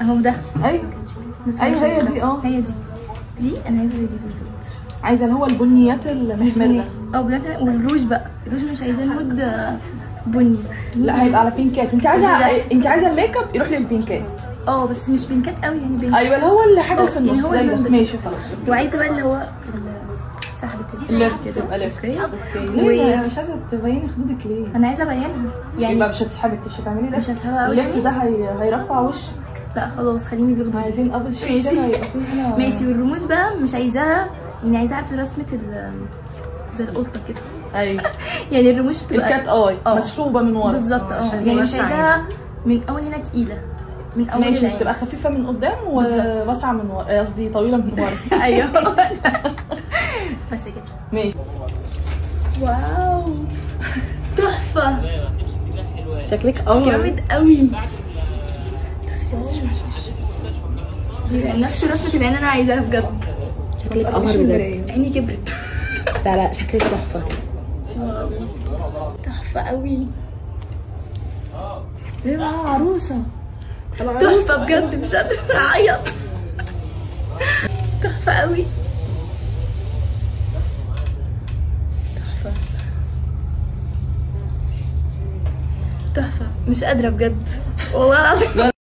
اهو ده ايوه بس أيوة، مش هي أشرف. دي، اه. هي دي دي انا عايزه زي دي بالظبط عايزه اللي هو البنيات المحمره اه بجد والروج بقى الروج مش عايزاه نود آه، بني لا هيبقى على بينكات انت عايزه بس ده- انت عايزه الميك اب يروح للبينكات اه بس مش بينكات قوي يعني بينك ايوه اللي هو الحاجه اللي في اه، يعني النص هو زي ده اللون ده. ماشي خلاص وعايزه بقى اللي هو سحب كده الليفت كده. تبقى ليفت اوكي اوكي و- ليه مش عايزه تبيني خدودك ليه انا عايزه ابينها يعني يبقى مش هتسحبي مش هتعملي مش ليفت هسحبها قوي الليفت ده هي... هيرفع وشك لا خلاص خليني بياخدوا عايزين قبل شيء ماشي. كده يبقى فيه هنا ماشي والرموش بقى مش عايزاها يعني عايزه اعرف رسمه ال زي القطه كده ايوه يعني الرموش بتبقى الكات اي اه. مسحوبه من ورا بالظبط اه عشان يعني مش يوسع عايزاها من اول هنا تقيله من اول ماشي العين. بتبقى خفيفه من قدام بالظبط. وواسعه من ورا قصدي طويله من ورا ايوه بس كده ماشي واو تحفه شكلك قمر جامد قوي تخيل بس شوف بس بس. هي نفس رسمه العين انا عايزاها بجد شكلك قمر مش بجد مراية. عيني كبرت لا لا شكلك تحفه تحفه قوي ليه معاها عروسه تحفه بجد مش قادره اعيط تحفه قوي تحفه تحفه مش قادره بجد والله العظيم